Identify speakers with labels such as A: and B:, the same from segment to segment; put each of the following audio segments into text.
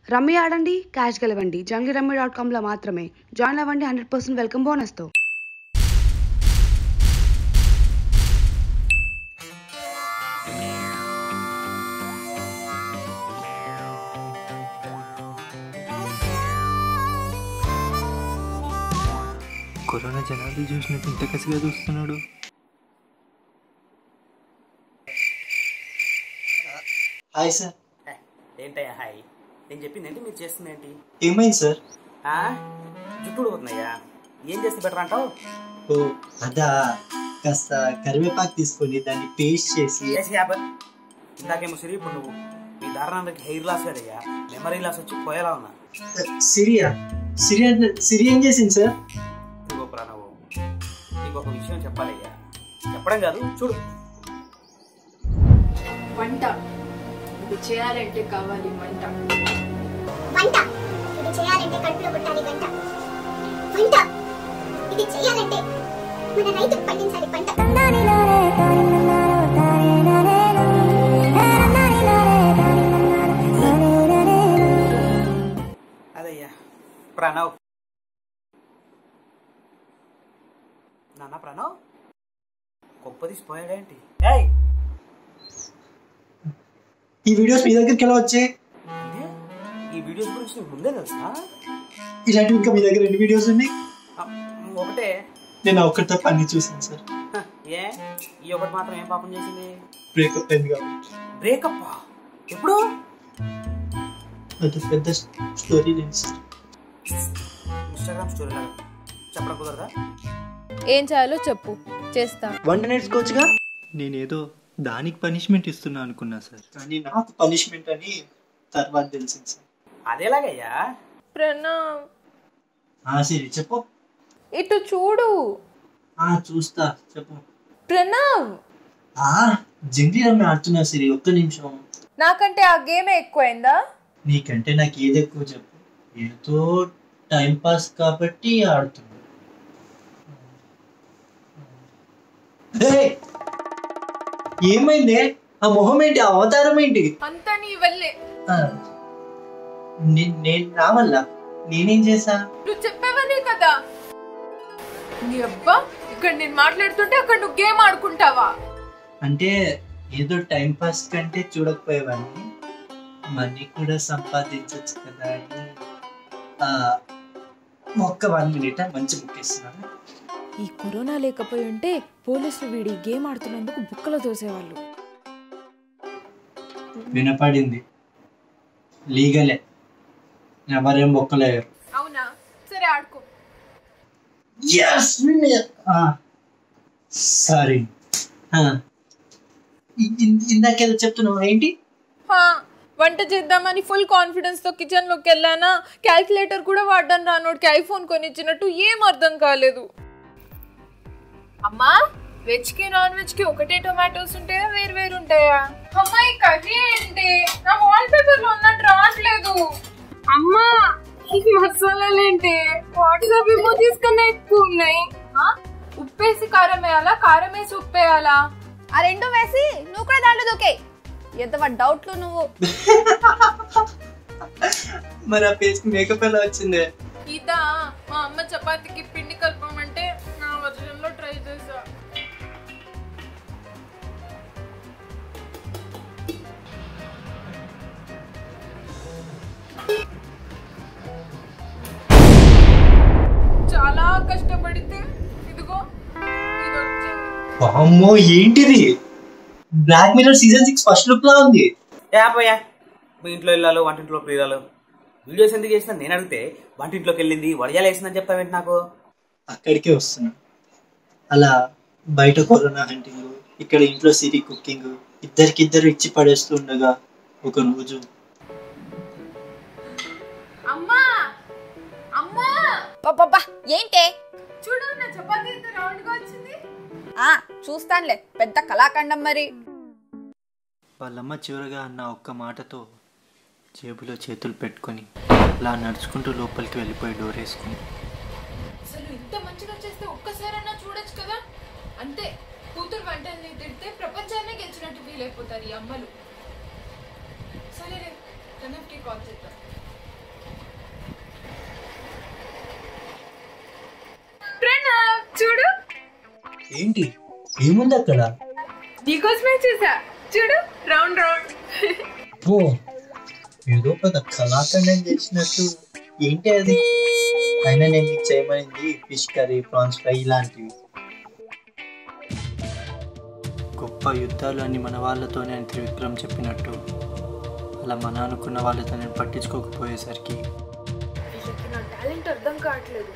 A: Rummy ఆడండి cash గెలవండి Junglee rummy dot కామ్లో మాత్రమే జాయిన్ అవ్వండి హండ్రెడ్ పర్సెంట్ వెల్కమ్ బోనస్తో
B: కరోనా జనాలు చూసినట్టు ఇంత కసిగా చూస్తున్నాడు
C: హాయ్ సార్
D: ఏంటయ్యా హాయ్ నేను చెప్పింది ఏంటి మీరు చేస్తుంది ఏంటి
C: ఏమైంది సార్
D: ఆ? జుట్టుడు పోతున్నాయా ఏం చేస్తే బెటర్ అంటావు
C: ఓ అదా కాస్త కరివేపాకు తీసుకొని దాన్ని పేస్ట్ చేసి
D: చేసి యాపర్ ఇందాకేమో సిరి ఇప్పుడు నువ్వు మీ దారుణానికి హెయిర్ లాస్ కదయ్యా మెమరీ లాస్ వచ్చి పోయేలా ఉన్నా
C: సిరియా సిరియా సిరి ఏం చేసింది సార్
D: ఇంకో ప్రణవు ఇంకొక విషయం చెప్పాలయ్యా చెప్పడం కాదు చూడు
E: వంట ఇది చేయాలంటే కావాలి వంట
F: వంట ఇది చేయాలంటే కడుపులో పుట్టాలి గంట వంట ఇది చేయాలంటే మన రైతుకు పండించాలి పంట
D: అదయ్యా ప్రణవ్ నాన్న ప్రణవ్ గొప్ప తీసిపోయాడేంటి ఏయ్
C: ఈ వీడియోస్ మీ దగ్గరికి ఎలా వచ్చాయి
D: అంటే ఈ వీడియోస్ గురించి నీకు ముందే తెలుసా
C: ఇలాంటివి ఇంకా మీ దగ్గర ఎన్ని వీడియోస్ ఉన్నాయి
D: ఆ, ఒకటే
C: నేను ఒక్కటి తప్ప అన్ని చూసాను సార్
D: హ, ఏ ఈ ఒకటి మాత్రం ఏం పాపం చేసింది
C: బ్రేకప్ అయింది కాబట్టి
D: బ్రేకప్ ఎప్పుడు
C: అది పెద్ద స్టోరీ లేదు సార్
D: ఇన్స్టాగ్రామ్ స్టోరీ లాగా చెప్పడం కుదరదా
E: ఏం చేయాలో చెప్పు చేస్తా
B: వంట నేర్చుకోవచ్చుగా నేనేదో దానికి పనిష్మెంట్ ఇస్తున్నా అనుకున్నా సార్
C: కానీ నాకు పనిష్మెంట్ అని తర్వాత తెలిసింది సార్
D: అదేలాగయ్యా
E: ప్రణవ్
C: ఆ సిరి చెప్పు
E: ఇటు చూడు
C: ఆ చూస్తా చెప్పు
E: ప్రణవ్
C: ఆ జంగ్లీ రమ్మి ఆడుతున్నా సిరి ఒక్క నిమిషం
E: నాకంటే ఆ గేమే ఎక్కువైందా
C: నీకంటే నాకు ఏది ఎక్కువ చెప్పు ఏదో టైం పాస్ కాబట్టి ఆడుతున్నా ఏయ్! ఏమైంది ఆ మొహం ఏంటి ఆ అవతారం ఏంటి
E: అంతా నీ వల్లే
C: ఆ, నే- నేను నా వల్ల నేనేం చేసా
E: నువ్వు చెప్పేవనే కదా నీ అబ్బా ఇక్కడ నేను మాట్లాడుతుంటే అక్కడ నువ్వు గేమ్ ఆడుకుంటావా
C: అంటే ఏదో టైం పాస్ కంటే చూడకపోయేవాడిని మనీ కూడా సంపాదించవచ్చు కదా అని ఆ, ఒక్క వన్ మినిట్ మంచి ముక్కేస్తున్నాను
G: ఈ కరోనా లేకపోయి ఉంటే పోలీసులు వీడి గేమ్ ఆడుతున్నందుకు బుక్కలో తోసేవాళ్ళు
C: వినపడింది లీగలే ఎవరేం బొక్కలేరు
E: అవునా సరే ఆడుకో
C: సారీ ఇందాకేదో చెప్తున్నావు ఏంటి
E: హా, వంట చేద్దామని ఫుల్ కాన్ఫిడెన్స్ తో కిచెన్ లోకి వెళ్ళానా క్యాల్కులేటర్ కూడా వాడడం రానోడికి ఐఫోన్ కొనిచ్చినట్టు ఏం అర్థం కాలేదు అమ్మా వెజ్ కి నాన్ వెజ్ కి ఒకటే టొమాటోస్ ఉంటాయా వేరు వేరు ఉంటాయా అమ్మాయి కర్రీ ఏంటి నా వాల్ పేపర్ లో ఉన్నట్టు రావట్లేదు అమ్మా ఈ మసాలాలు ఏంటి వాట్సాప్ ఇమోజీస్ కన్నా ఎక్కువ ఉన్నాయి ఆ? ఉప్పేసి కారం వేయాలా కారం వేసి ఉప్పేయాలా
H: ఆ రెండు వేసి నువ్వు కూడా దాంట్లో దూకే ఎంత డౌట్లు నువ్వు
C: మరి ఆ పేజ్ మేకప్ ఎలా వచ్చింది
E: ఇదా మా అమ్మ చపాతీకి పిండి కలపమంటే నా వర్షన్ లో ట్రై చేసా చాలా కష్టపడితే ఇదిగో ఇది వచ్చింది
C: అమ్మో ఏంటిది black mirror season six first look లా ఉంది
D: ఏ పోయా మీ ఇంట్లో వెళ్ళాలి వంటింట్లో ప్రియురాలు వీడియోస్ ఎందుకు చేసినా నేను అడిగితే వంటింట్లోకి వెళ్ళింది వడియాలు వేసిందని చెప్తావేంటి నాకు
C: అక్కడికే వస్తున్నా అలా బయట కరోనా హంటింగ్ ఇక్కడ ఇంట్లో సిరి కుకింగ్ ఇద్దరికిద్దరు ఇచ్చి పడేస్తూ ఉండగా ఒక రోజు
E: అమ్మా అమ్మా
H: అబ్బబ్బా ఏంటే
E: చూడు నా చపాతీ ఎంత రౌండ్ గా వచ్చింది
H: ఆ చూస్తానులే పెద్ద కళాఖండం మరి
B: వాళ్ళమ్మ చివరగా అన్న ఒక్క మాటతో జేబులో చేతులు పెట్టుకొని అలా నడుచుకుంటూ లోపలికి వెళ్ళిపోయి డోర్ వేసుకుని
E: అసలు ఇంత మంచిగా చేస్తే ఒక్కసారన్నా చూడొచ్చు కదా అంతే కూతురు వంటల్ని తిడితే ప్రపంచాన్ని గెలిచినట్టు ఫీల్ అయిపోతారు ఈ అమ్మలు సరే రే ప్రణవ్కి కాల్ చేద్దాం
C: ఏంటి ఏముంది అక్కడ
E: నీకోసమే చూసా చూడు రౌండ్ రౌండ్
C: ఓ ఏదో పెద్ద కళాఖండం చేసినట్టు ఏంటి అది అయినా నేను మీకు చేయమనింది ఫిష్ కర్రీ ప్రాన్స్ ఫ్రై ఇలాంటివి
B: గొప్ప యుద్ధాలు అన్ని మన వాళ్ళతోనే అని త్రివిక్రమ్ చెప్పినట్టు అలా మన అనుకున్న వాళ్ళతో నేను పట్టించుకోకపోయేసరికి
G: వీళ్ళకి నా టాలెంట్ అర్థం కావట్లేదు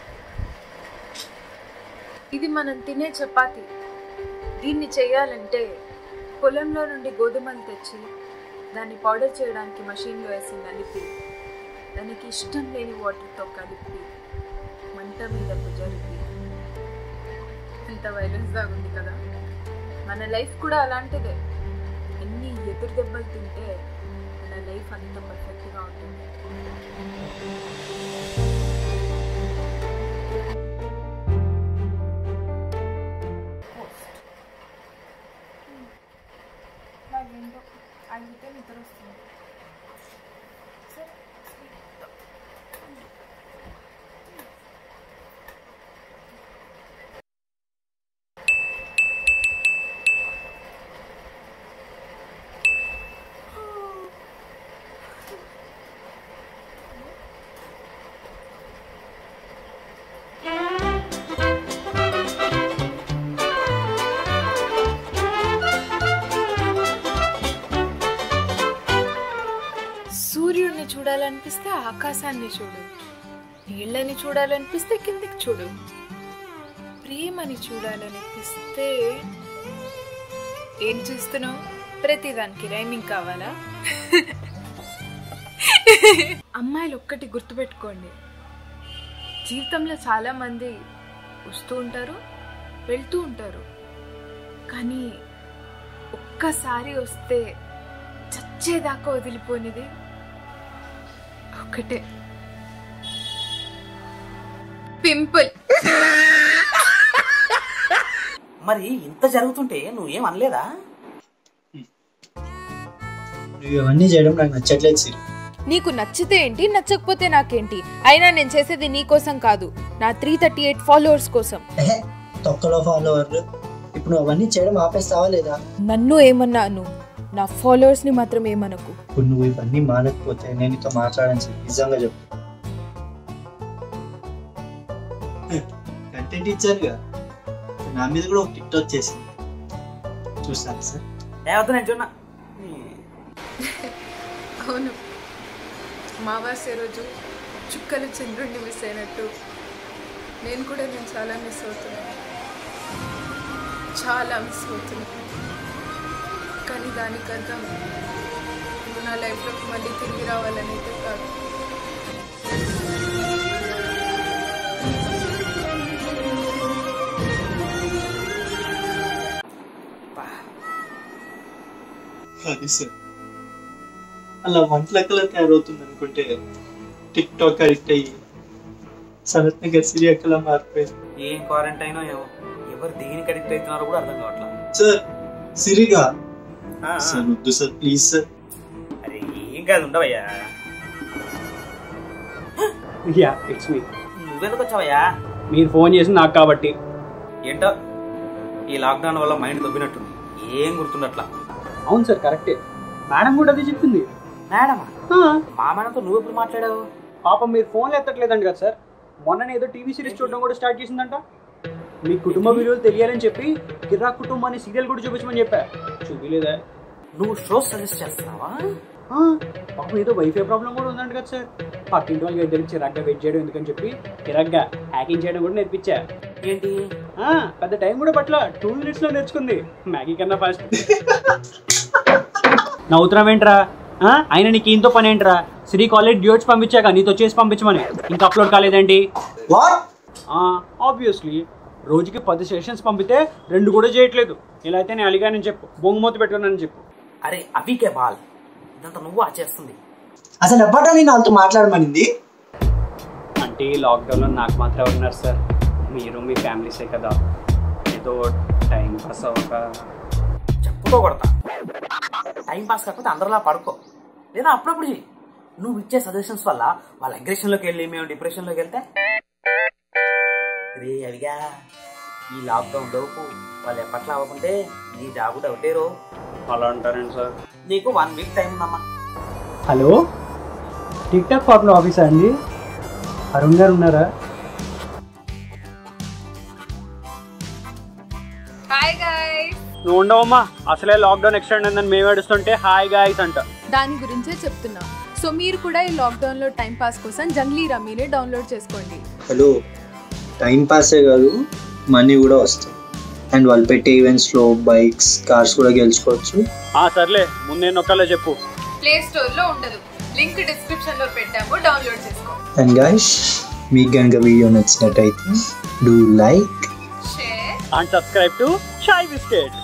G: ఇది మనం తినే చపాతి దీన్ని చేయాలంటే పొలంలో నుండి గోధుమలు తెచ్చి దాన్ని పౌడర్ చేయడానికి మషిన్లో వేసి నలిపి దానికి ఇష్టం లేని వాటర్తో కలిపి మంట మీద జరిపి ఎంత వైలెన్స్ దాగుంది కదా మన లైఫ్ కూడా అలాంటిదే ఎన్ని ఎదురు దెబ్బలు తింటే మన లైఫ్ అంత పర్ఫెక్ట్గా ఉంటుంది నాకేంటో అయితే నిద్ర వస్తుంది సూర్యుడిని చూడాలనిపిస్తే ఆకాశాన్ని చూడు నీళ్ళని చూడాలనిపిస్తే కిందికి చూడు ప్రేమని చూడాలనిపిస్తే ఏం చూస్తున్నావు ప్రతిదానికి రైమింగ్ కావాలా అమ్మాయిలు ఒక్కటి గుర్తుపెట్టుకోండి జీవితంలో చాలా మంది వస్తూ ఉంటారు వెళ్తూ ఉంటారు కానీ ఒక్కసారి వస్తే చచ్చేదాకా వదిలిపోనిది ఒకటే పింపుల్
D: మరి ఇంత జరుగుతుంటే నువ్వేం అనలేదా
C: నువ్వు ఇవన్నీ చేయడం నాకు నచ్చట్లేదు సిరి
G: నీకు నచ్చితే ఏంటి నచ్చకపోతే నాకేంటి అయినా నేను చేసేది నీ కోసం కాదు నా త్రీ థర్టీ ఎయిట్ ఫాలోవర్స్ కోసం
C: ఎహె, తొక్కలో ఫాలోవర్లు ఇప్పుడు నువ్వు అవన్నీ చేయడం ఆపేస్తావా లేదా
G: నన్ను ఏమన్నాను నా ఫాలోవర్స్ ని మాత్రం ఏమనకు
C: ఇప్పుడు నువ్వు ఇవన్నీ మానకపోతే నేను నీతో మాట్లాడాను సార్ నిజంగా చెప్పు కంటెంట్ ఇచ్చారుగా నా మీద కూడా ఒక టిక్ టాక్ చేసింది చూస్తాను సార్
D: ఏవద్దు నేను చూడనా
G: అవును మావాసే రోజు చుక్కలు చంద్రుడిని మిస్ అయినట్టు నేను కూడా నేను చాలా మిస్ అవుతున్నాను చాలా మిస్ అవుతున్నాను కానీ దానికి అర్థం నువ్వు నా లైఫ్లోకి మళ్ళీ తిరిగి రావాలని అయితే కాదు
C: అది సార్ అలా వంట లెక్కలో తయారవుతుంది అనుకుంటే టిక్ టాక్ అడిక్ట్ అయ్యి సనత్ నగర్ సిరియాకలా మారిపోయింది
D: ఏం క్వారంటైన్ ఏమో ఎవరు దేనికి అడిక్ట్ అవుతున్నారో కూడా అర్థం కావట్లా
C: సార్ సిరిగా
D: ఆ, ఆ.
C: సార్ వద్దు సార్ ప్లీజ్ సార్
D: అరే ఏం కాదు ఉండవయ్యా
I: యా ఇట్స్ మీ
D: నువ్వెందుకు వచ్చావయ్యా
I: మీరు ఫోన్ చేసింది నాకు కాబట్టి
D: ఏంటో ఈ లాక్డౌన్ వల్ల మైండ్ దొబ్బినట్టుంది ఏం గుర్తుండట్లా
I: అవును సార్ కరెక్టే మేడం కూడా అదే చెప్పింది
D: మేడమా
I: ఆ,
D: మా మేడంతో నువ్వు ఎప్పుడు మాట్లాడావు
I: పాపం మీరు ఫోన్లు ఎత్తట్లేదండి కదా సార్ మొన్ననే ఏదో టీవీ సిరీస్ చూడడం కూడా స్టార్ట్ చేసిందంట మీ కుటుంబ విలువలు తెలియాలని చెప్పి కిరా కుటుంబం అనే సీరియల్ కూడా చూపించమని చెప్పా చూపిలేదా
D: నువ్వు షో సజెస్ట్ చేస్తున్నావా
I: ఆ, పాపం ఏదో వైఫై ప్రాబ్లం కూడా ఉందంట కదా సార్ పక్కింటి వాళ్ళకి ఇద్దరికి చిరాగ్గా వెయిట్ చేయడం ఎందుకని చెప్పి చిరాగ్గా హ్యాకింగ్ చేయడం కూడా నేర్పించా
D: ఏంటి
I: ఆ, పెద్ద టైం కూడా పట్ల టూ మినిట్స్ లో నేర్చుకుంది మ్యాగీ కన్నా ఫాస్ట్ నవ్వుతున్నావేంట్రా ఆ, ఆయన నీకు ఇంతో పని ఏంట్రా శ్రీ కాలేజ్ డ్యూట్స్ పంపించాక నీతో చేసి పంపించమని ఇంకా అప్లోడ్ కాలేదేంటి
C: వాట్
I: ఆబ్వియస్లీ రోజుకి పది సెషన్స్ పంపితే రెండు కూడా చేయట్లేదు ఇలా అయితే నేను అలిగానని చెప్పు బొంగుమూత పెట్టుకున్నానని చెప్పు
D: అరే అవికే బాల్ ఇదంతా నువ్వు చేస్తుంది
C: అసలు ఎప్పటా నేను వాళ్ళతో మాట్లాడమనింది
I: అంటే ఈ లాక్డౌన్లో నాకు మాత్రం ఉన్నారు సార్ మీరు మీ ఫ్యామిలీసే కదా ఏదో టైం పాస్ అవ్వక
D: చెప్పుకో కొడతా టైం పాస్ కాకపోతే అందరిలా పడుకో లేదా అప్పుడప్పుడు చెయ్యి. నువ్వు ఇచ్చే సజెషన్స్ వల్ల వాళ్ళ అగ్రెషన్లోకి వెళ్ళి మేము డిప్రెషన్లోకి వెళ్తే రే అవిగా ఈ లాక్డౌన్ లోపు వాళ్ళు ఎప్పట్లో అవ్వకుంటే నీ జాబు డౌటేరో
I: అలా అంటారండి సార్
D: నీకు వన్ వీక్ టైం ఉందమ్మా
I: హలో టిక్ టాక్ పార్ట్నర్ ఆఫీసా అండి అరుణ్ గారు ఉన్నారా
E: హాయ్ గాయ్స్
I: నువ్వు ఉండవమ్మా అసలే లాక్డౌన్ ఎక్స్టెండ్ అయిందని మేము ఏడుస్తుంటే హాయ్ గాయస్ అంట
G: దాని గురించే చెప్తున్నా సో మీరు కూడా ఈ లాక్డౌన్లో టైం పాస్ కోసం జంగ్లీ రమ్మీని డౌన్లోడ్ చేసుకోండి
C: హలో టైం పాసే కాదు మనీ కూడా వస్తాయి అండ్ వాళ్ళు పెట్టే ఈవెంట్స్లో బైక్స్ కార్స్ కూడా గెలుచుకోవచ్చు
I: ఆ సర్లే ముందే నొక్కలే చెప్పు
E: ప్లే స్టోర్ లో ఉండదు లింక్ డిస్క్రిప్షన్ లో పెట్టాము డౌన్లోడ్ చేసుకో
C: అండ్ గైస్ మీకు కనుక వీడియో నచ్చినట్టయితే do like
E: share
I: and subscribe to Chai biscuit